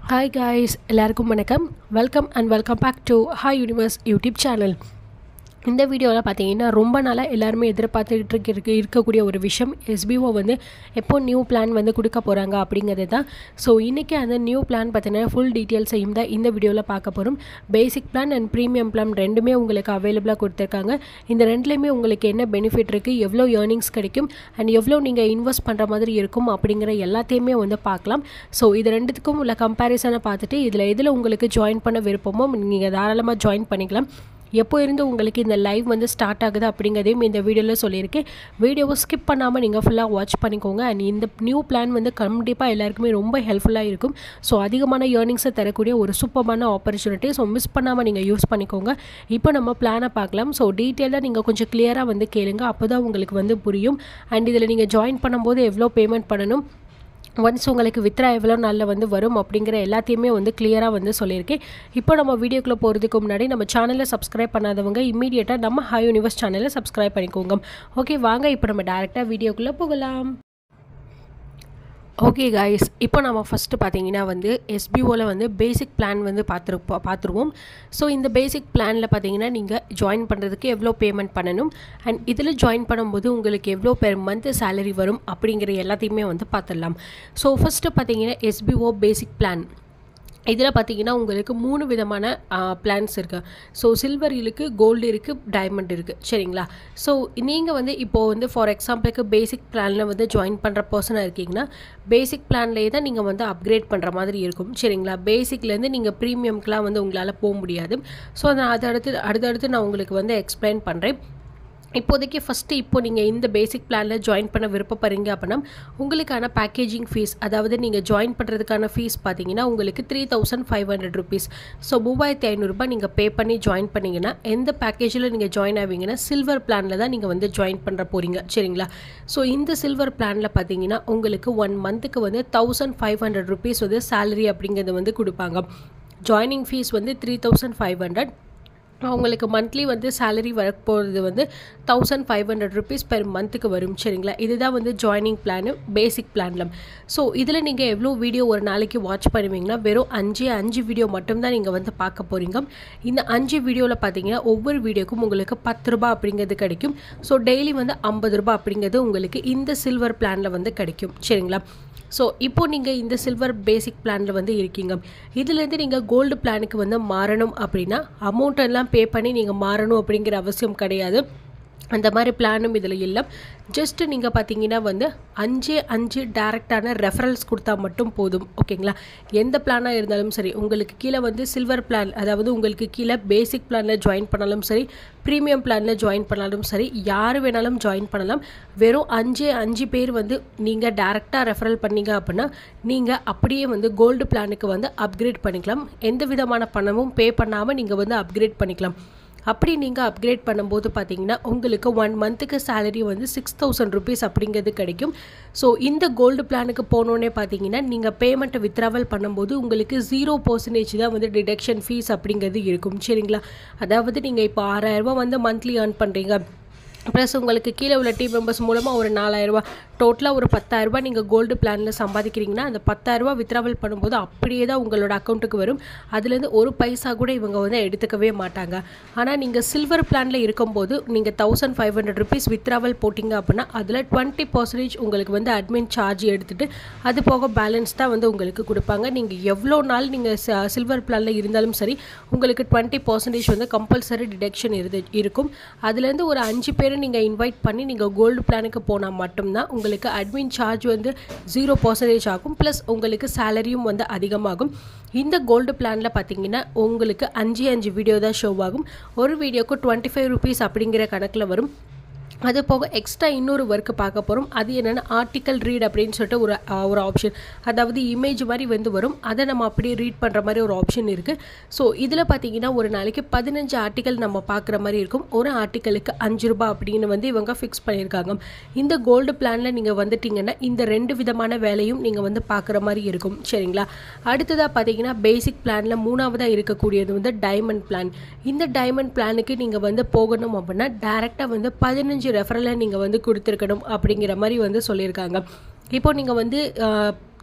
hi guys எல்லாருக்கும் வணக்கம் welcome and welcome back to hi universe YouTube channel இந்த வீடியோவில் பார்த்தீங்கன்னா ரொம்ப நாளாக எல்லாருமே எதிர்பார்த்துக்கிட்டு இருக்க இருக்க- இருக்கக்கூடிய ஒரு விஷயம் எஸ்பிஓ வந்து எப்போ நியூ பிளான் வந்து கொடுக்க போகிறாங்க அப்படிங்கிறது தான் ஸோ இன்றைக்கி அந்த நியூ பிளான் பார்த்தீங்கன்னா ஃபுல் டீட்டெயில்ஸையும் தான் இந்த வீடியோவில் பார்க்க போகிறோம் basic plan and premium plan ரெண்டுமே உங்களுக்கு அவைலபிளாக கொடுத்துருக்காங்க இந்த ரெண்டுலேயுமே உங்களுக்கு என்ன பெனிஃபிட் இருக்குது எவ்வளோ ஏர்னிங்ஸ் கிடைக்கும் அண்ட் எவ்வளோ நீங்கள் இன்வெஸ்ட் பண்ணுற மாதிரி இருக்கும் அப்படிங்கிற எல்லாத்தையுமே வந்து பார்க்கலாம் ஸோ இது ரெண்டுத்துக்கும் உள்ள கம்பேரிசனை பார்த்துட்டு இதில் எதில் உங்களுக்கு ஜாயின் பண்ண விருப்பமோ நீங்கள் தாராளமாக ஜாயின் பண்ணிக்கலாம் எப்போ இருந்து உங்களுக்கு இந்த லைவ் வந்து ஸ்டார்ட் ஆகுது அப்படிங்கிறதையும் இந்த வீடியோவில் சொல்லியிருக்கேன் வீடியோவை ஸ்கிப் பண்ணாமல் நீங்கள் ஃபுல்லாக வாட்ச் பண்ணிக்கோங்க அண்ட் இந்த நியூ பிளான் வந்து கண்டிப்பாக எல்லாருக்குமே ரொம்ப ஹெல்ப்ஃபுல்லாக இருக்கும் ஸோ அதிகமான ஏர்னிங்ஸை தரக்கூடிய ஒரு சூப்பரான ஆப்பர்ச்சுனிட்டி ஸோ மிஸ் பண்ணாமல் நீங்கள் யூஸ் பண்ணிக்கோங்க இப்போ நம்ம பிளானை பார்க்கலாம் ஸோ டீட்டெயிலாக நீங்கள் கொஞ்சம் கிளியராக வந்து கேளுங்க அப்போ தான் உங்களுக்கு வந்து புரியும் அண்ட் இதில் நீங்கள் ஜாயின் பண்ணும்போது எவ்வளோ பேமெண்ட் பண்ணணும் ஒன்ஸ் உங்களுக்கு வித்ரா எவ்வளோ நாளில் வந்து வரும் அப்படிங்கிற எல்லாத்தையுமே வந்து கிளியராக வந்து சொல்லியிருக்கேன் இப்போ நம்ம வீடியோக்குள்ளே போகிறதுக்கு முன்னாடி நம்ம சேனலை சப்ஸ்கிரைப் பண்ணாதவங்க இம்மீடியட்டாக நம்ம ஹை யூனிவர்ஸ் சேனலை சப்ஸ்கிரைப் பண்ணிக்கோங்க ஓகே வாங்க இப்போ நம்ம டேரெக்டாக வீடியோக்குள்ளே போகலாம் ஓகே காய்ஸ் இப்போ நம்ம ஃபஸ்ட்டு பார்த்தீங்கன்னா வந்து எஸ்பிஓவில் வந்து பேசிக் பிளான் வந்து பார்த்துருப்போம் பார்த்துருவோம் ஸோ இந்த பேசிக் பிளானில் பார்த்தீங்கன்னா நீங்கள் ஜாயின் பண்ணுறதுக்கு எவ்வளோ பேமெண்ட் பண்ணணும் அண்ட் இதில் ஜாயின் பண்ணும்போது உங்களுக்கு எவ்வளோ பெர் மந்த் சேலரி வரும் அப்படிங்கிற எல்லாத்தையுமே வந்து பார்த்துடலாம் ஸோ ஃபஸ்ட்டு பார்த்தீங்கன்னா எஸ்பிஓ பேசிக் பிளான் இதில் பார்த்தீங்கன்னா உங்களுக்கு மூணு விதமான பிளான்ஸ் இருக்குது ஸோ சில்வர் இருக்குது கோல்டு இருக்குது டைமண்ட் இருக்குது சரிங்களா ஸோ நீங்கள் வந்து இப்போது வந்து ஃபார் எக்ஸாம்பிளுக்கு பேசிக் பிளானில் வந்து ஜாயின் பண்ணுற பர்சனாக இருக்கீங்கன்னா பேசிக் பிளான்லேயே தான் நீங்கள் வந்து அப்கிரேட் பண்ணுற மாதிரி இருக்கும் சரிங்களா பேசிக்லேருந்து நீங்கள் ப்ரீமியம்க்குலாம் வந்து உங்களால் போக முடியாது ஸோ அதை அடுத்தடுத்து அடுத்தடுத்து நான் உங்களுக்கு வந்து எக்ஸ்பிளைன் பண்ணுறேன் இப்போதைக்கு ஃபஸ்ட்டு இப்போ நீங்கள் இந்த பேசிக் பிளானில் ஜாயின் பண்ண விருப்பப்படுறீங்க அப்படின்னா உங்களுக்கான பேக்கேஜிங் ஃபீஸ் அதாவது நீங்கள் ஜாயின் பண்ணுறதுக்கான ஃபீஸ் பார்த்தீங்கன்னா உங்களுக்கு three thousand five hundred rupees so மூவாயிரத்தி ஐநூறுரூபா நீங்கள் பே பண்ணி ஜாயின் பண்ணீங்கன்னா எந்த பேக்கேஜில் நீங்கள் ஜாயின் ஆவீங்கன்னா சில்வர் பிளானில் தான் நீங்கள் வந்து ஜாயின் பண்ணுற போகிறீங்க சரிங்களா ஸோ இந்த சில்வர் பிளானில் பார்த்தீங்கன்னா உங்களுக்கு ஒன் மந்த்துக்கு வந்து தௌசண்ட் ஃபைவ் ஹண்ட்ரட் ருபீஸ் வந்து சேலரி அப்படிங்கிறது வந்து கொடுப்பாங்க ஜாயினிங் ஃபீஸ் வந்து த்ரீ தௌசண்ட் ஃபைவ் ஹண்ட்ரட் அவங்களுக்கு மந்த்லி வந்து சேலரி வரப்போகிறது வந்து thousand five hundred rupees per மந்த்துக்கு வரும் சரிங்களா இதுதான் வந்து ஜாயினிங் பிளானு பேசிக் பிளானில் ஸோ இதில் நீங்கள் எவ்வளோ வீடியோ ஒரு நாளைக்கு வாட்ச் பண்ணுவீங்கன்னா வெறும் அஞ்சு அஞ்சு வீடியோ மட்டும்தான் நீங்கள் வந்து பார்க்க போகிறீங்க இந்த அஞ்சு வீடியோவில் பார்த்தீங்கன்னா ஒவ்வொரு வீடியோக்கும் உங்களுக்கு பத்து ரூபாய் அப்படிங்கிறது கிடைக்கும் ஸோ டெய்லி வந்து ஐம்பது ரூபாய் அப்படிங்கிறது உங்களுக்கு இந்த சில்வர் பிளானில் வந்து கிடைக்கும் சரிங்களா ஸோ இப்போ நீங்கள் இந்த சில்வர் பேசிக் பிளானில் வந்து இருக்கீங்க இதுலேருந்து நீங்கள் கோல்டு பிளானுக்கு வந்து மாறணும் அப்படின்னா அமௌண்ட் எல்லாம் பே பண்ணி நீங்கள் மாறணும் அப்படிங்கிற அவசியம் கிடையாது அந்த மாதிரி பிளானும் இதில் இல்லை ஜஸ்ட்டு நீங்கள் பார்த்தீங்கன்னா வந்து அஞ்சே அஞ்சு டேரெக்டான ரெஃபரல்ஸ் கொடுத்தா மட்டும் போதும் ஓகேங்களா எந்த பிளானாக இருந்தாலும் சரி உங்களுக்கு கீழே வந்து சில்வர் பிளான் அதாவது உங்களுக்கு கீழே பேசிக் பிளானில் ஜாயின் பண்ணாலும் சரி ப்ரீமியம் பிளானில் ஜாயின் பண்ணாலும் சரி யார் வேணாலும் ஜாயின் பண்ணலாம் வெறும் அஞ்சே அஞ்சு பேர் வந்து நீங்கள் டேரெக்டாக ரெஃபரல் பண்ணீங்க அப்படின்னா நீங்கள் அப்படியே வந்து கோல்டு பிளானுக்கு வந்து அப்கிரேட் பண்ணிக்கலாம் எந்த விதமான பணமும் பே பண்ணாமல் நீங்கள் வந்து அப்கிரேட் பண்ணிக்கலாம் அப்படி நீங்கள் அப்கிரேட் பண்ணும்போது பார்த்தீங்கன்னா உங்களுக்கு ஒன் மந்த்துக்கு சேலரி வந்து சிக்ஸ் தௌசண்ட் ருபீஸ் அப்படிங்கிறது கிடைக்கும் ஸோ இந்த கோல்டு பிளானுக்கு போனோன்னே பார்த்தீங்கன்னா நீங்கள் பேமெண்ட்டை வித்ராவல் பண்ணும்போது உங்களுக்கு ஜீரோ பர்சன்டேஜ் தான் வந்து டிடக்ஷன் ஃபீஸ் அப்படிங்கிறது இருக்கும் சரிங்களா அதாவது நீங்கள் இப்போ ஆறாயிரரூபா வந்து மந்த்லி ஏர்ன் பண்ணுறீங்க ப்ளஸ் உங்களுக்கு கீழே உள்ள டீம் மெம்பர்ஸ் மூலமாக ஒரு நாலாயிரரூபா டோட்டலாக ஒரு பத்தாயிரரூபா நீங்கள் கோல்டு பிளானில் சம்பாதிக்கிறீங்கன்னா அந்த பத்தாயிரரூபா வித்ராவல் பண்ணும்போது அப்படியே தான் உங்களோட அக்கௌண்ட்டுக்கு வரும் அதுலேருந்து ஒரு பைசா கூட இவங்க வந்து எடுத்துக்கவே மாட்டாங்க ஆனால் நீங்கள் சில்வர் பிளானில் இருக்கும்போது நீங்கள் thousand five hundred rupees withdrawal போட்டிங்க அப்படின்னா அதில் டுவெண்ட்டி பர்சன்டேஜ் உங்களுக்கு வந்து அட்மின் சார்ஜ் எடுத்துகிட்டு அது போக பேலன்ஸ் தான் வந்து உங்களுக்கு கொடுப்பாங்க நீங்கள் எவ்வளோ நாள் நீங்கள் சில்வர் பிளானில் இருந்தாலும் சரி உங்களுக்கு டுவெண்ட்டி பர்சன்டேஜ் வந்து கம்பல்சரி டிடக்ஷன் இருந்து இருக்கும் அதுலேருந்து ஒரு அஞ்சு பேரை நீங்கள் இன்வைட் பண்ணி நீங்கள் கோல்டு பிளானுக்கு போனால் மட்டும்தான் உங்களுக்கு அட்மின் சார்ஜ் வந்து ஜீரோ பர்சன்டேஜ் ஆகும் ப்ளஸ் உங்களுக்கு சேலரியும் வந்து அதிகமாகும் இந்த கோல்டு பிளானில் பார்த்தீங்கன்னா உங்களுக்கு அஞ்சு அஞ்சு வீடியோ தான் ஷோ ஆகும் ஒரு வீடியோக்கு டுவெண்ட்டி ஃபைவ் ருபீஸ் அப்படிங்கிற கணக்கில் வரும் அது போக எக்ஸ்ட்ரா இன்னொரு ஒர்க்கு பார்க்க போகிறோம் அது என்னென்னா ஆர்டிக்கல் ரீட் அப்படின்னு சொல்லிட்டு ஒரு அஹ், ஒரு ஆப்ஷன் அதாவது இமேஜ் மாதிரி வந்து வரும் அதை நம்ம அப்படியே ரீட் பண்ணுற மாதிரி ஒரு ஆப்ஷன் இருக்குது ஸோ இதில் பார்த்தீங்கன்னா ஒரு நாளைக்கு பதினஞ்சு ஆர்டிக்கல் நம்ம பார்க்குற மாதிரி இருக்கும் ஒரு ஆர்டிக்கலுக்கு அஞ்சு ரூபாய் அப்படின்னு வந்து இவங்க ஃபிக்ஸ் பண்ணியிருக்காங்க இந்த கோல்டு பிளானில் நீங்கள் வந்துட்டீங்கன்னா இந்த ரெண்டு விதமான வேலையும் நீங்கள் வந்து பார்க்குற மாதிரி இருக்கும் சரிங்களா அடுத்ததாக பார்த்தீங்கன்னா பேசிக் பிளானில் மூணாவதாக இருக்கக்கூடியது வந்து டைமண்ட் பிளான் இந்த டைமண்ட் பிளானுக்கு நீங்கள் வந்து போகணும் அப்படின்னா டேரெக்டாக வந்து பதினஞ்சு ரெஃபரலை நீங்கள் வந்து கொடுத்துருக்கணும் அப்படிங்கிற மாதிரி வந்து சொல்லியிருக்காங்க இப்போ நீங்கள் வந்து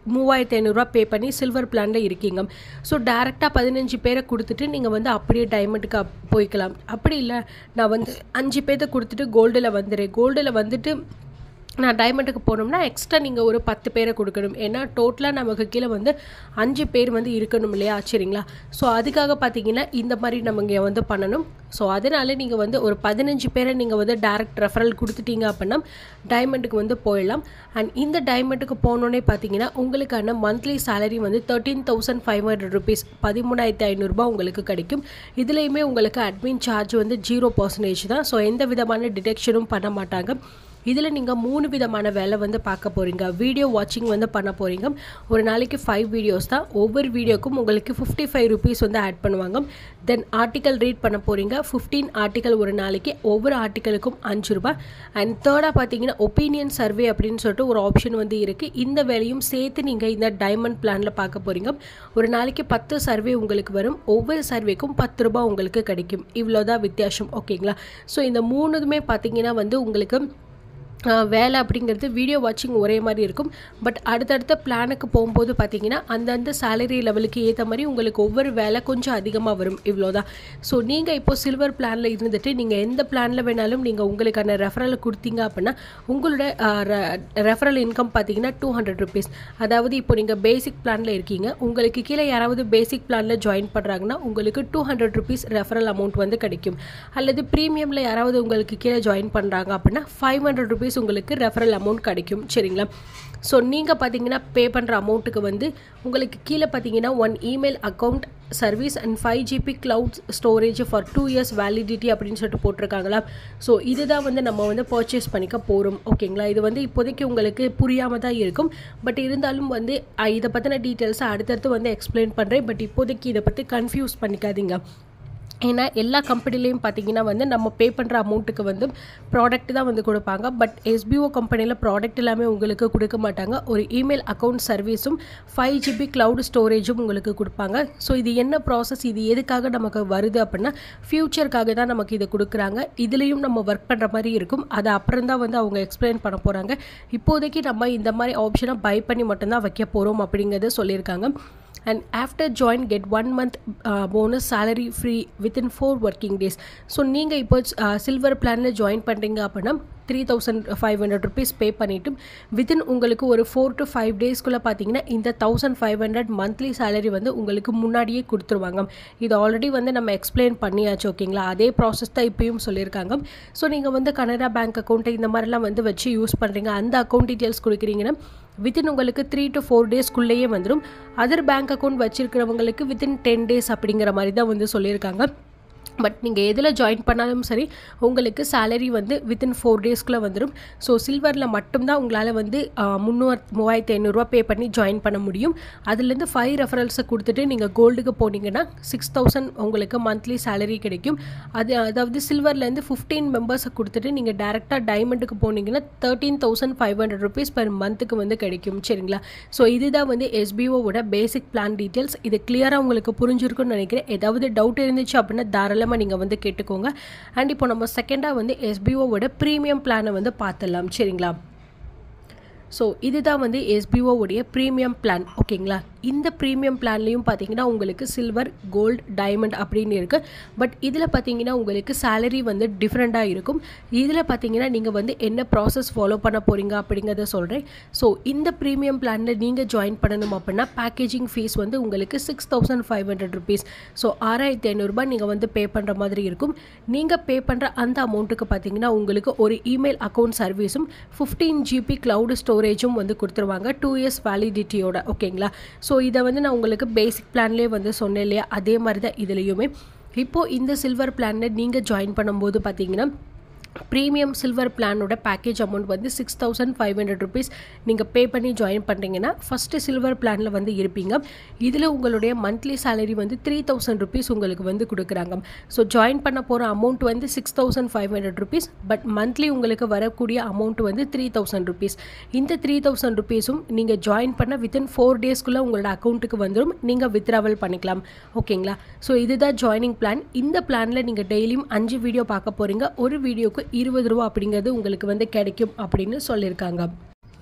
மூவாயிரத்தி ஐநூறுரூவா பே பண்ணி சில்வர் பிளானில் இருக்கீங்க ஸோ டேரெக்டாக பதினஞ்சு பேரை கொடுத்துட்டு நீங்கள் வந்து அப்படியே டைமண்டுக்கு அப் போய்க்கலாம் அப்படி இல்லை நான் வந்து அஞ்சு பேர்த்த கொடுத்துட்டு கோல்டில் வந்துடுறேன் கோல்டில் வந்துட்டு நான் டைமண்டுக்கு போனோம்னா எக்ஸ்ட்ரா நீங்கள் ஒரு பத்து பேரை கொடுக்கணும் ஏன்னா டோட்டலாக நமக்கு கீழே வந்து அஞ்சு பேர் வந்து இருக்கணும் இல்லையா சரிங்களா ஸோ அதுக்காக பார்த்தீங்கன்னா இந்த மாதிரி நம்ம இங்கே வந்து பண்ணணும் ஸோ அதனால நீங்கள் வந்து ஒரு பதினஞ்சு பேரை நீங்கள் வந்து டேரக்ட் ரெஃபரல் கொடுத்துட்டீங்க அப்படின்னா டைமண்டுக்கு வந்து போயிடலாம் அண்ட் இந்த டைமண்டுக்கு போனோன்னே பார்த்தீங்கன்னா உங்களுக்கான மந்த்லி சேலரி வந்து thirteen thousand five hundred rupees பதிமூணாயிரத்தி ஐநூறுரூபா உங்களுக்கு கிடைக்கும் இதுலேயுமே உங்களுக்கு அட்மின் சார்ஜ் வந்து ஜீரோ பர்சன்டேஜ் தான் ஸோ எந்த விதமான டிடெக்ஷனும் பண்ண மாட்டாங்க இதில் நீங்கள் மூணு விதமான வேலை வந்து பார்க்க போகிறீங்க வீடியோ வாட்சிங் வந்து பண்ண போகிறீங்க ஒரு நாளைக்கு ஃபைவ் வீடியோஸ் தான் ஒவ்வொரு வீடியோக்கும் உங்களுக்கு ஃபிஃப்டி ஃபைவ் ருபீஸ் வந்து ஆட் பண்ணுவாங்க தென் ஆர்டிக்கல் ரீட் பண்ண போகிறீங்க ஃபிஃப்டீன் ஆர்டிக்கல் ஒரு நாளைக்கு ஒவ்வொரு ஆர்டிக்கலுக்கும் அஞ்சு ரூபாய் அண்ட் தேர்டாக பார்த்தீங்கன்னா ஒப்பீனியன் சர்வே அப்படின்னு சொல்லிட்டு ஒரு ஆப்ஷன் வந்து இருக்குது இந்த வேலையும் சேர்த்து நீங்கள் இந்த டைமண்ட் பிளானில் பார்க்க போகிறீங்க ஒரு நாளைக்கு பத்து சர்வே உங்களுக்கு வரும் ஒவ்வொரு சர்வேக்கும் பத்து ரூபாய் உங்களுக்கு கிடைக்கும் இவ்வளோதான் வித்தியாசம் ஓகேங்களா ஸோ இந்த மூணுதுமே பார்த்தீங்கன்னா வந்து உங்களுக்கு வேலை அப்படிங்கிறது வீடியோ வாட்சிங் ஒரே மாதிரி இருக்கும் பட் அடுத்தடுத்த பிளானுக்கு போகும்போது பார்த்தீங்கன்னா அந்தந்த சேலரி லெவலுக்கு ஏற்ற மாதிரி உங்களுக்கு ஒவ்வொரு வேலை கொஞ்சம் அதிகமாக வரும் இவ்வளோதான் ஸோ நீங்கள் இப்போ சில்வர் பிளானில் இருந்துட்டு நீங்கள் எந்த பிளானில் வேணாலும் நீங்கள் உங்களுக்கான ரெஃபரலை கொடுத்தீங்க அப்படின்னா உங்களோட ரெஃபரல் இன்கம் பார்த்தீங்கன்னா டூ ஹண்ட்ரட் ருபீஸ் அதாவது இப்போ நீங்கள் பேசிக் பிளானில் இருக்கீங்க உங்களுக்கு கீழே யாராவது பேசிக் பிளானில் ஜாயின் பண்ணுறாங்கன்னா உங்களுக்கு two hundred rupees referral amount வந்து கிடைக்கும் அல்லது ப்ரீமியமில் யாராவது உங்களுக்கு கீழே ஜாயின் பண்ணுறாங்க அப்படின்னா ஃபைவ் ஹண்ட்ரட் ருபீஸ் உங்களுக்கு ரெஃபரல் அமௌண்ட் கிடைக்கும் சரிங்களா ஸோ நீங்கள் பார்த்தீங்கன்னா பே பண்ணுற அமௌண்ட்டுக்கு வந்து உங்களுக்கு கீழே பார்த்தீங்கன்னா one email account service and five GB cloud storage for two years validity அப்படின்னு சொல்லிட்டு போட்டிருக்காங்களா ஸோ இதுதான் வந்து நம்ம வந்து பர்ச்சேஸ் பண்ணிக்க போகிறோம் ஓகேங்களா இது வந்து இப்போதைக்கு உங்களுக்கு புரியாமல் தான் இருக்கும் பட் இருந்தாலும் வந்து இதை பற்றின டீட்டெயில்ஸை அடுத்தடுத்து வந்து எக்ஸ்பிளைன் பண்ணுறேன் பட் இப்போதைக்கு இதை பற்றி கன்ஃபியூஸ் பண்ணிக்காதீங்க ஏன்னா எல்லா கம்பெனிலையும் பார்த்தீங்கன்னா வந்து நம்ம பே பண்ணுற அமௌண்ட்டுக்கு வந்து ப்ராடக்ட் தான் வந்து கொடுப்பாங்க பட் எஸ்பிஓ கம்பெனியில் ப்ராடக்ட் எல்லாமே உங்களுக்கு கொடுக்க மாட்டாங்க ஒரு இமெயில் அக்கௌண்ட் சர்வீஸும் ஃபைவ் ஜிபி க்ளவுட் ஸ்டோரேஜும் உங்களுக்கு கொடுப்பாங்க ஸோ இது என்ன ப்ராசஸ் இது எதுக்காக நமக்கு வருது அப்படின்னா ஃப்யூச்சருக்காக தான் நமக்கு இதை கொடுக்குறாங்க இதுலேயும் நம்ம ஒர்க் பண்ணுற மாதிரி இருக்கும் அதை அப்புறம் தான் வந்து அவங்க எக்ஸ்பிளைன் பண்ண போகிறாங்க இப்போதைக்கு நம்ம இந்த மாதிரி ஆப்ஷனை பை பண்ணி மட்டும்தான் வைக்க போகிறோம் அப்படிங்கிறத சொல்லியிருக்காங்க and after join get one month bonus salary free within four working days so நீங்கள் இப்போ சில்வர் பிளானில் ஜாயின் பண்ணுறீங்க அப்படின்னா three thousand five hundred rupees pay பண்ணிவிட்டு வித்தின் உங்களுக்கு ஒரு ஃபோர் டு ஃபைவ் டேஸ்க்குள்ளே பார்த்தீங்கன்னா இந்த thousand five hundred monthly salary வந்து உங்களுக்கு முன்னாடியே கொடுத்துருவாங்க இது ஆல்ரெடி வந்து நம்ம எக்ஸ்பிளைன் பண்ணியாச்சு ஓகேங்களா அதே ப்ராசஸ் தான் இப்பயும் சொல்லியிருக்காங்க ஸோ நீங்கள் வந்து கனரா பேங்க் அக்கௌண்ட்டை இந்த மாதிரிலாம் வந்து வச்சு யூஸ் பண்ணுறீங்க அந்த அக்கௌண்ட் டீட்டெயில்ஸ் கொடுக்குறீங்கன்னா வித்தின் உங்களுக்கு த்ரீ டு ஃபோர் டேஸ்க்குள்ளேயே வந்துடும் அதர் பேங்க் அக்கௌண்ட் வச்சிருக்கிறவங்களுக்கு வித்தின் டென் டேஸ் அப்படிங்கிற மாதிரி தான் வந்து சொல்லியிருக்காங்க பட் நீங்கள் எதில் ஜாயின் பண்ணாலும் சரி உங்களுக்கு சேலரி வந்து வித்தின் ஃபோர் டேஸ்க்குள்ளே வந்துடும் ஸோ சில்வரில் மட்டும்தான் உங்களால் வந்து முந்நூறு மூவாயிரத்தி ஐநூறுரூவா பே பண்ணி ஜாயின் பண்ண முடியும் அதுலேருந்து ஃபைவ் ரெஃபரல்ஸை கொடுத்துட்டு நீங்கள் கோல்டுக்கு போனீங்கன்னா சிக்ஸ் தௌசண்ட் உங்களுக்கு மந்த்லி சேலரி கிடைக்கும் அது அதாவது சில்வர்லேருந்து ஃபிஃப்டீன் மெம்பர்ஸை கொடுத்துட்டு நீங்கள் டேரெக்டாக டைமண்டுக்கு போனீங்கன்னா thirteen thousand five hundred rupees per மந்த்துக்கு வந்து கிடைக்கும் சரிங்களா ஸோ இதுதான் வந்து எஸ்பிஓவோட பேசிக் பிளான் டீட்டெயில்ஸ் இது கிளியராக உங்களுக்கு புரிஞ்சிருக்குன்னு நினைக்கிறேன் ஏதாவது டவுட் இருந்துச்சு அப்படின்னா தாராளமாக தாராளமாக நீங்கள் வந்து கேட்டுக்கோங்க அண்ட் இப்போ நம்ம செகண்டாக வந்து எஸ்பிஓவோட ப்ரீமியம் பிளானை வந்து பார்த்துடலாம் சரிங்களா ஸோ இதுதான் வந்து எஸ்பிஓவுடைய ப்ரீமியம் பிளான் ஓகேங்களா இந்த ப்ரீமியம் பிளான்லேயும் பார்த்தீங்கன்னா உங்களுக்கு சில்வர் கோல்டு டைமண்ட் அப்படின்னு இருக்குது பட் இதில் பார்த்தீங்கன்னா உங்களுக்கு சேலரி வந்து டிஃப்ரெண்ட்டாக இருக்கும் இதில் பார்த்தீங்கன்னா நீங்கள் வந்து என்ன ப்ராசஸ் ஃபாலோ பண்ண போகிறீங்க அப்படிங்கிறத சொல்கிறேன் ஸோ இந்த ப்ரீமியம் பிளானில் நீங்கள் ஜாயின் பண்ணணும் அப்படின்னா பேக்கேஜிங் ஃபீஸ் வந்து உங்களுக்கு six thousand five hundred rupees so ஆறாயிரத்தி ஐநூறுரூபா நீங்கள் வந்து பே பண்ணுற மாதிரி இருக்கும் நீங்கள் பே பண்ணுற அந்த அமௌண்ட்டுக்கு பார்த்தீங்கன்னா உங்களுக்கு ஒரு இமெயில் அக்கௌண்ட் சர்வீஸும் ஃபிஃப்டீன் ஜிபி க்ளவுட் ஸ்டோரேஜும் வந்து கொடுத்துருவாங்க டூ இயர்ஸ் வேலிடிட்டியோட ஓகேங்களா ஸோ இதை வந்து நான் உங்களுக்கு பேசிக் பிளான்லேயே வந்து சொன்னேன் இல்லையா அதே மாதிரி தான் இதுலேயுமே இப்போது இந்த சில்வர் பிளானில் நீங்கள் ஜாயின் பண்ணும்போது பார்த்தீங்கன்னா ப்ரீமியம் சில்வர் பிளானோட பேக்கேஜ் அமௌண்ட் வந்து six thousand five hundred rupees நீங்கள் பே பண்ணி ஜாயின் பண்ணுறீங்கன்னா ஃபஸ்ட்டு சில்வர் பிளானில் வந்து இருப்பீங்க இதில் உங்களுடைய மந்த்லி சேலரி வந்து த்ரீ தௌசண்ட் ருபீஸ் உங்களுக்கு வந்து கொடுக்குறாங்க ஸோ ஜாயின் பண்ண போகிற அமௌண்ட் வந்து six thousand five hundred rupees but monthly உங்களுக்கு வரக்கூடிய அமௌண்ட் வந்து த்ரீ தௌசண்ட் ருபீஸ் இந்த த்ரீ தௌசண்ட் ருபீஸும் நீங்கள் ஜாயின் பண்ண வித்தின் ஃபோர் டேஸ்க்குள்ளே உங்களோட அக்கௌண்ட்டுக்கு வந்துடும் நீங்கள் வித்ராவல் பண்ணிக்கலாம் ஓகேங்களா ஸோ இதுதான் ஜாயினிங் பிளான் இந்த பிளானில் நீங்கள் டெய்லியும் அஞ்சு வீடியோ பார்க்க போகிறீங்க ஒரு வீடியோக்கு இருபது ரூபா அப்படிங்கிறது உங்களுக்கு வந்து கிடைக்கும் அப்படின்னு சொல்லியிருக்காங்க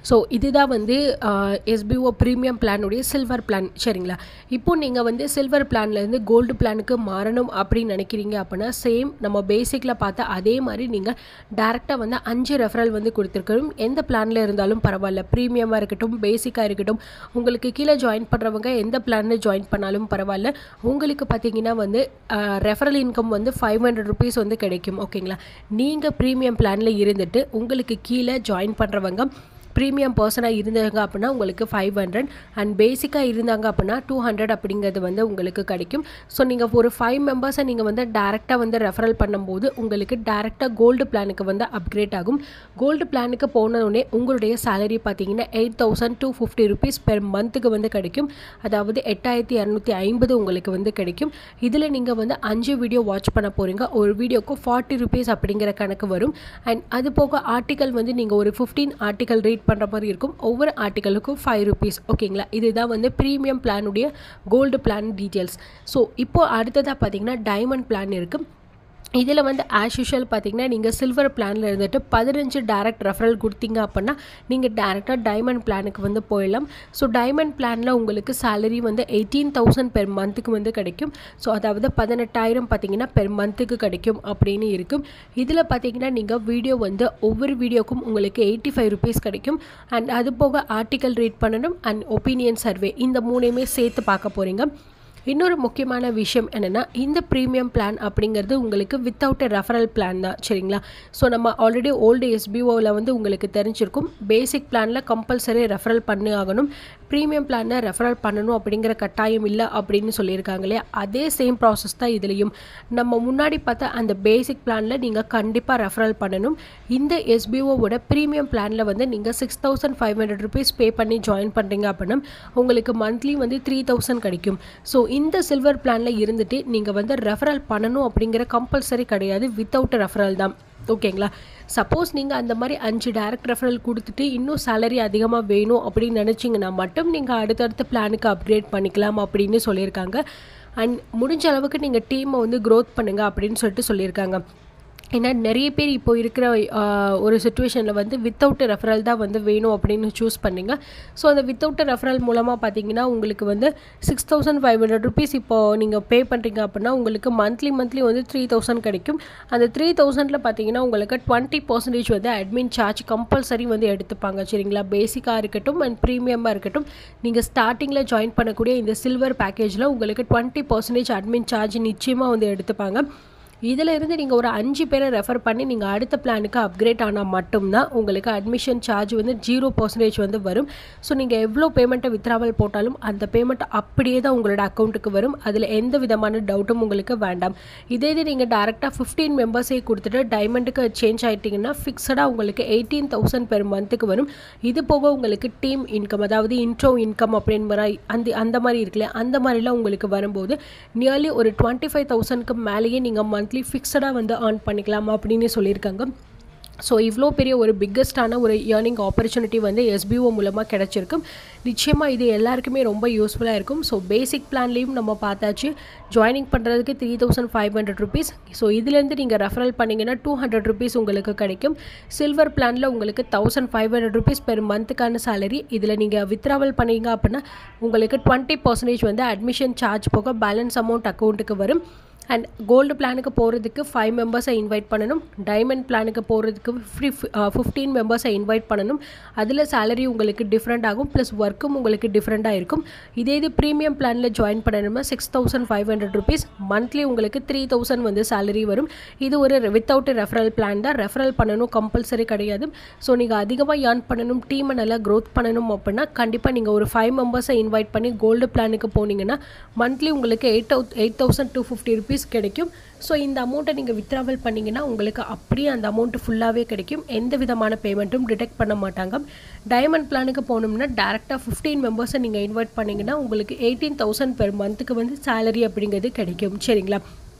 ஸோ இதுதான் வந்து எஸ்பிஓ ப்ரீமியம் பிளானுடைய சில்வர் பிளான் சரிங்களா இப்போ நீங்கள் வந்து சில்வர் பிளான்லேருந்து கோல்டு பிளானுக்கு மாறணும் அப்படின்னு நினைக்கிறீங்க அப்படின்னா சேம் நம்ம பேசிக்கில் பார்த்த அதே மாதிரி நீங்கள் டேரெக்டாக வந்து அஞ்சு ரெஃபரல் வந்து கொடுத்துருக்கணும் எந்த பிளானில் இருந்தாலும் பரவாயில்ல ப்ரீமியமாக இருக்கட்டும் பேசிக்காக இருக்கட்டும் உங்களுக்கு கீழே ஜாயின் பண்ணுறவங்க எந்த பிளானில் ஜாயின் பண்ணாலும் பரவாயில்ல உங்களுக்கு பார்த்தீங்கன்னா வந்து ரெஃபரல் இன்கம் வந்து ஃபைவ் ஹண்ட்ரட் ருபீஸ் வந்து கிடைக்கும் ஓகேங்களா நீங்கள் ப்ரீமியம் பிளானில் இருந்துட்டு உங்களுக்கு கீழே ஜாயின் பண்ணுறவங்க ப்ரீமியம் பர்சனாக இருந்தாங்க அப்படின்னா உங்களுக்கு ஃபைவ் ஹண்ட்ரட் அண்ட் பேசிக்காக இருந்தாங்க அப்படின்னா டூ ஹண்ட்ரட் அப்படிங்கிறது வந்து உங்களுக்கு கிடைக்கும் ஸோ நீங்கள் ஒரு ஃபைவ் மெம்பர்ஸை நீங்கள் வந்து டேரெக்டாக வந்து ரெஃபரல் பண்ணும்போது உங்களுக்கு டேரெக்டாக கோல்டு பிளானுக்கு வந்து அப்கிரேட் ஆகும் கோல்டு பிளானுக்கு போனவுடனே உங்களுடைய சேலரி பார்த்தீங்கன்னா eight thousand two fifty rupees per மந்த்துக்கு வந்து கிடைக்கும் அதாவது எட்டாயிரத்தி இரநூத்தி ஐம்பது உங்களுக்கு வந்து கிடைக்கும் இதில் நீங்கள் வந்து அஞ்சு வீடியோ வாட்ச் பண்ண போகிறீங்க ஒரு வீடியோக்கு ஃபார்ட்டி ருபீஸ் அப்படிங்கிற கணக்கு வரும் அண்ட் அது போக ஆர்டிக்கல் வந்து நீங்கள் ஒரு ஃபிஃப்டீன் ஆர்டிக்கல் ரீட் பண்ணுற மாதிரி இருக்கும் ஒவ்வொரு ஆர்டிக்கலுக்கும் ஃபைவ் ருபீஸ் ஓகேங்களா இதுதான் வந்து ப்ரீமியம் பிளானுடைய கோல்டு பிளான் டீட்டெயில்ஸ் ஸோ இப்போது அடுத்ததாக பார்த்தீங்கன்னா டைமண்ட் பிளான் இருக்குது இதில் வந்து ஆஸ் யூஷுவல் பார்த்தீங்கன்னா நீங்கள் சில்வர் பிளானில் இருந்துட்டு பதினஞ்சு டேரக்ட் ரெஃபரல் கொடுத்தீங்க அப்படின்னா நீங்கள் டேரெக்டாக டைமண்ட் பிளானுக்கு வந்து போயிடலாம் ஸோ டைமண்ட் பிளானில் உங்களுக்கு சேலரி வந்து எயிட்டீன் தௌசண்ட் பெர் மந்த்துக்கு வந்து கிடைக்கும் ஸோ அதாவது பதினெட்டாயிரம் பார்த்தீங்கன்னா பெர் மந்த்துக்கு கிடைக்கும் அப்படின்னு இருக்கும் இதில் பார்த்தீங்கன்னா நீங்கள் வீடியோ வந்து ஒவ்வொரு வீடியோக்கும் உங்களுக்கு எயிட்டி ஃபைவ் ருபீஸ் கிடைக்கும் அண்ட் அது போக ஆர்டிக்கல் ரீட் பண்ணணும் அண்ட் ஒப்பீனியன் சர்வே இந்த மூணையுமே சேர்த்து பார்க்க போகிறீங்க இன்னொரு முக்கியமான விஷயம் என்னென்னா இந்த ப்ரீமியம் பிளான் அப்படிங்கிறது உங்களுக்கு வித்தவுட் எ ரெஃபரல் பிளான் தான் சரிங்களா ஸோ நம்ம ஆல்ரெடி ஓல்டு எஸ்பிஓவில் வந்து உங்களுக்கு தெரிஞ்சிருக்கும் பேசிக் பிளானில் கம்பல்சரி ரெஃபரல் பண்ணி ஆகணும் ப்ரீமியம் பிளானை ரெஃபரல் பண்ணணும் அப்படிங்கிற கட்டாயம் இல்லை அப்படின்னு சொல்லியிருக்காங்க இல்லையா அதே சேம் ப்ராசஸ் தான் இதுலேயும் நம்ம முன்னாடி பார்த்த அந்த பேசிக் பிளானில் நீங்கள் கண்டிப்பாக ரெஃபரல் பண்ணணும் இந்த எஸ்பிஓவோட ப்ரீமியம் பிளானில் வந்து நீங்கள் six thousand five hundred rupees pay பண்ணி ஜாயின் பண்ணுறீங்க அப்படின்னா உங்களுக்கு மந்த்லி வந்து த்ரீ தௌசண்ட் கிடைக்கும் ஸோ இந்த சில்வர் பிளானில் இருந்துட்டு நீங்கள் வந்து ரெஃபரல் பண்ணணும் அப்படிங்கிற கம்பல்சரி கிடையாது வித்தவுட் ரெஃபரல் தான் ஓகேங்களா சப்போஸ் நீங்கள் அந்த மாதிரி அஞ்சு டேரக்ட் ரெஃபரல் கொடுத்துட்டு இன்னும் சேலரி அதிகமாக வேணும் அப்படின்னு நினச்சிங்கன்னா மட்டும் நீங்கள் அடுத்தடுத்த பிளானுக்கு அப்கிரேட் பண்ணிக்கலாம் அப்படின்னு சொல்லியிருக்காங்க அண்ட் முடிஞ்ச அளவுக்கு நீங்கள் டீமை வந்து க்ரோத் பண்ணுங்கள் அப்படின்னு சொல்லிட்டு சொல்லியிருக்காங்க ஏன்னா நிறைய பேர் இப்போ இருக்கிற ஒரு சுச்சுவேஷனில் வந்து வித்தவுட் ரெஃபரல் தான் வந்து வேணும் அப்படின்னு சூஸ் பண்ணிங்க ஸோ அந்த வித்தவுட் ரெஃபரல் மூலமாக பார்த்தீங்கன்னா உங்களுக்கு வந்து six thousand five hundred rupees இப்போது நீங்கள் பே பண்ணுறீங்க அப்படின்னா உங்களுக்கு மந்த்லி மந்த்லி வந்து த்ரீ தௌசண்ட் கிடைக்கும் அந்த த்ரீ தௌசண்டில் பார்த்தீங்கன்னா உங்களுக்கு டுவெண்ட்டி பர்சன்டேஜ் வந்து அட்மின் சார்ஜ் கம்பல்சரி வந்து எடுத்துப்பாங்க சரிங்களா பேசிக்காக இருக்கட்டும் அண்ட் ப்ரீமியமாக இருக்கட்டும் நீங்கள் ஸ்டார்டிங்கில் ஜாயின் பண்ணக்கூடிய இந்த சில்வர் பேக்கேஜில் உங்களுக்கு டுவெண்ட்டி பர்சன்டேஜ் அட்மின் சார்ஜ் நிச்சயமாக வந்து எடுத்துப்பாங்க இதில் இருந்து நீங்கள் ஒரு அஞ்சு பேரை ரெஃபர் பண்ணி நீங்கள் அடுத்த பிளானுக்கு அப்கிரேட் ஆனால் மட்டும்தான் உங்களுக்கு அட்மிஷன் சார்ஜ் வந்து ஜீரோ பர்சன்டேஜ் வந்து வரும் ஸோ நீங்கள் எவ்வளோ பேமெண்ட்டை வித்ராவல் போட்டாலும் அந்த பேமெண்ட் அப்படியே தான் உங்களோட அக்கௌண்ட்டுக்கு வரும் அதில் எந்த விதமான டவுட்டும் உங்களுக்கு வேண்டாம் இதே இது நீங்கள் டேரெக்டாக ஃபிஃப்டீன் மெம்பர்ஸே கொடுத்துட்டு டைமண்டுக்கு சேஞ்ச் ஆகிட்டிங்கன்னா ஃபிக்ஸடாக உங்களுக்கு எயிட்டீன் தௌசண்ட் பெர் மந்த்துக்கு வரும் இது போக உங்களுக்கு டீம் இன்கம் அதாவது இன்ட்ரோ இன்கம் அப்படின்னு மாதிரி அந்த அந்த மாதிரி இருக்குல்ல அந்த மாதிரிலாம் உங்களுக்கு வரும்போது நியர்லி ஒரு டுவெண்ட்டி ஃபைவ் தௌசண்ட்க்கு மேலேயே நீங்கள் மந்த் மந்த்லி ஃபிக்ஸடாக வந்து ஏர்ன் பண்ணிக்கலாம் அப்படின்னு சொல்லியிருக்காங்க ஸோ இவ்வளோ பெரிய ஒரு பிக்கஸ்டான ஒரு ஏர்னிங் ஆப்பர்ச்சுனிட்டி வந்து எஸ்பிஓ மூலமாக கிடச்சிருக்கும் நிச்சயமாக இது எல்லாருக்குமே ரொம்ப யூஸ்ஃபுல்லாக இருக்கும் ஸோ பேசிக் பிளான்லேயும் நம்ம பார்த்தாச்சு ஜாயினிங் பண்ணுறதுக்கு three thousand five hundred rupees so இதுலேருந்து நீங்கள் ரெஃபரல் பண்ணிங்கன்னா டூ ஹண்ட்ரட் ருபீஸ் உங்களுக்கு கிடைக்கும் சில்வர் பிளானில் உங்களுக்கு thousand five hundred rupees per மந்த்துக்கான சேலரி இதில் நீங்கள் வித்ராவல் பண்ணீங்க அப்படின்னா உங்களுக்கு டுவெண்ட்டி பர்சன்டேஜ் வந்து அட்மிஷன் சார்ஜ் போக பேலன்ஸ் அமௌண்ட் அக்கௌண்ட்டுக்கு வரும் அண்ட் கோல்டு பிளானுக்கு போகிறதுக்கு ஃபைவ் மெம்பர்ஸை இன்வைட் பண்ணணும் டைமண்ட் பிளானுக்கு போகிறதுக்கு ஃப்ரீ ஃபிஃப்டீன் மெம்பர்ஸை இன்வைட் பண்ணணும் அதில் சேலரி உங்களுக்கு டிஃப்ரெண்ட் ஆகும் ப்ளஸ் ஒர்க்கும் உங்களுக்கு டிஃப்ரெண்ட்டாக இருக்கும் இதே இது ப்ரீமியம் பிளானில் ஜாயின் பண்ணணும்னா six thousand five hundred rupees monthly உங்களுக்கு த்ரீ தௌசண்ட் வந்து சேலரி வரும் இது ஒரு வித்தவுட் ரெஃபரல் பிளான் தான் ரெஃபரல் பண்ணணும் கம்பல்சரி கிடையாது ஸோ நீங்கள் அதிகமாக ஏர்ன் பண்ணணும் டீமை நல்லா க்ரோத் பண்ணணும் அப்படின்னா கண்டிப்பாக நீங்கள் ஒரு ஃபைவ் மெம்பர்ஸை இன்வைட் பண்ணி கோல்டு பிளானுக்கு போனீங்கன்னா மந்த்லி உங்களுக்கு எயிட் தௌ eight thousand two fifty rupees rupees கிடைக்கும் ஸோ இந்த அமௌண்ட்டை நீங்கள் வித்ராவல் பண்ணிங்கன்னா உங்களுக்கு அப்படியே அந்த அமௌண்ட்டு ஃபுல்லாகவே கிடைக்கும் எந்த விதமான பேமெண்ட்டும் டிடெக்ட் பண்ண மாட்டாங்க டைமண்ட் பிளானுக்கு போகணும்னா டேரெக்டாக ஃபிஃப்டீன் மெம்பர்ஸை நீங்கள் இன்வைட் பண்ணிங்கன்னா உங்களுக்கு எயிட்டீன் தௌசண்ட் பெர் மந்த்துக்கு வந்து சேலரி அப்படிங்கிறது கிடைக்கும் சரிங்களா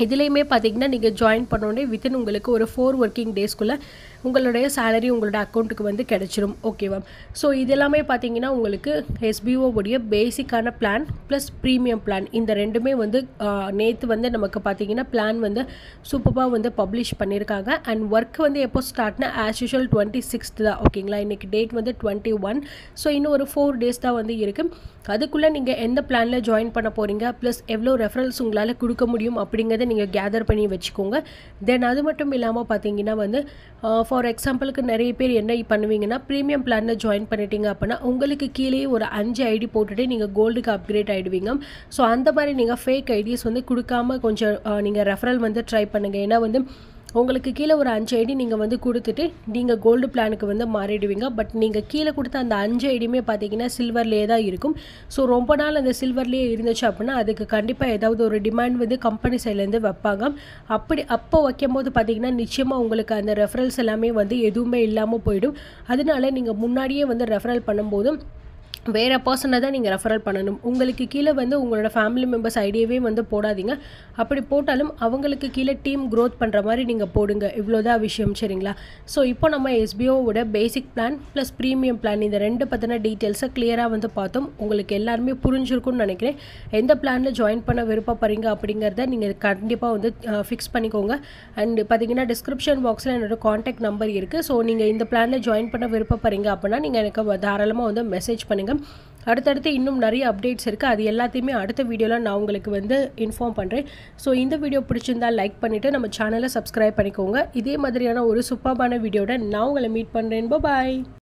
இதுலேயுமே பார்த்தீங்கன்னா நீங்கள் ஜாயின் பண்ணோடனே வித்தின் உங்களுக்கு ஒரு ஃபோர் ஒர்க்கிங் டேஸ்க்குள்ளே உங்களுடைய சேலரி உங்களோட அக்கௌண்ட்டுக்கு வந்து கிடச்சிரும் ஓகேவா ஸோ இது எல்லாமே பார்த்தீங்கன்னா உங்களுக்கு SBO உடைய பேசிக்கான பிளான் ப்ளஸ் ப்ரீமியம் பிளான் இந்த ரெண்டுமே வந்து நேற்று வந்து நமக்கு பார்த்தீங்கன்னா பிளான் வந்து சூப்பராக வந்து பப்ளிஷ் பண்ணியிருக்காங்க அண்ட் ஒர்க் வந்து எப்போ ஸ்டார்ட்னா ஆஸ் யூஷுவல் டுவெண்ட்டி சிக்ஸ்த் தான் ஓகேங்களா இன்றைக்கி டேட் வந்து டுவெண்ட்டி ஒன் ஸோ இன்னும் ஒரு ஃபோர் டேஸ் தான் வந்து இருக்குது அதுக்குள்ளே நீங்கள் எந்த பிளானில் ஜாயின் பண்ண போகிறீங்க ப்ளஸ் எவ்வளோ ரெஃபரல்ஸ் உங்களால் கொடுக்க முடியும் அப்படிங்கிறத நீங்கள் கேதர் பண்ணி வச்சுக்கோங்க தென் அது மட்டும் இல்லாமல் பார்த்தீங்கன்னா வந்து ஃபார் எக்ஸாம்பிளுக்கு நிறைய பேர் என்ன பண்ணுவீங்கன்னா ப்ரீமியம் பிளானில் ஜாயின் பண்ணிட்டீங்க அப்படின்னா உங்களுக்கு கீழே ஒரு அஞ்சு ஐடி போட்டுட்டு நீங்கள் கோல்டுக்கு அப்கிரேட் ஆகிடுவீங்க ஸோ அந்த மாதிரி நீங்கள் ஃபேக் ஐடிஸ் வந்து கொடுக்காம கொஞ்சம் நீங்கள் ரெஃபரல் வந்து ட்ரை பண்ணுங்கள் ஏன்னா வந்து உங்களுக்கு கீழே ஒரு அஞ்சு ஐடி நீங்கள் வந்து கொடுத்துட்டு நீங்கள் கோல்டு பிளானுக்கு வந்து மாறிடுவீங்க பட் நீங்கள் கீழே கொடுத்த அந்த அஞ்சு ஐடியுமே பார்த்தீங்கன்னா சில்வர்லேயே தான் இருக்கும் ஸோ ரொம்ப நாள் அந்த சில்வர்லேயே இருந்துச்சு அப்படின்னா அதுக்கு கண்டிப்பாக ஏதாவது ஒரு டிமாண்ட் வந்து கம்பெனி சைட்லேருந்து வைப்பாங்க அப்படி அப்போ வைக்கும்போது பார்த்தீங்கன்னா நிச்சயமாக உங்களுக்கு அந்த ரெஃபரல்ஸ் எல்லாமே வந்து எதுவுமே இல்லாமல் போயிடும் அதனால நீங்கள் முன்னாடியே வந்து ரெஃபரல் பண்ணும்போது வேறு பர்சனை தான் நீங்கள் ரெஃபரல் பண்ணணும் உங்களுக்கு கீழே வந்து உங்களோட ஃபேமிலி மெம்பர்ஸ் ஐடியாவே வந்து போடாதீங்க அப்படி போட்டாலும் அவங்களுக்கு கீழே டீம் க்ரோத் பண்ணுற மாதிரி நீங்கள் போடுங்க இவ்வளோதான் விஷயம் சரிங்களா ஸோ இப்போ நம்ம எஸ்பிஓவோட basic plan plus premium plan இந்த ரெண்டு பற்றின டீட்டெயில்ஸை கிளியராக வந்து பார்த்தோம் உங்களுக்கு எல்லாருமே புரிஞ்சிருக்கும்னு நினைக்கிறேன் எந்த பிளானில் ஜாயின் பண்ண விருப்பப்படுறீங்க அப்படிங்கிறத நீங்கள் கண்டிப்பாக வந்து ஃபிக்ஸ் பண்ணிக்கோங்க அண்ட் பார்த்தீங்கன்னா டிஸ்கிரிப்ஷன் பாக்ஸில் என்னோட காண்டாக்ட் நம்பர் இருக்குது ஸோ நீங்கள் இந்த பிளானில் ஜாயின் பண்ண விருப்பப்படுறீங்க அப்படின்னா நீங்கள் எனக்கு தாராளமாக வந்து மெசேஜ் பண்ணுங்கள் அடுத்தடுத்து இன்னும் நிறைய அப்டேட்ஸ் இருக்குது அது எல்லாத்தையுமே அடுத்த வீடியோவில் நான் உங்களுக்கு வந்து இன்ஃபார்ம் பண்ணுறேன் ஸோ இந்த வீடியோ பிடிச்சிருந்தா லைக் பண்ணிவிட்டு நம்ம சேனலை சப்ஸ்கிரைப் பண்ணிக்கோங்க இதே மாதிரியான ஒரு சூப்பர்பான வீடியோட நான் உங்களை மீட் பண்ணுறேன் பாய்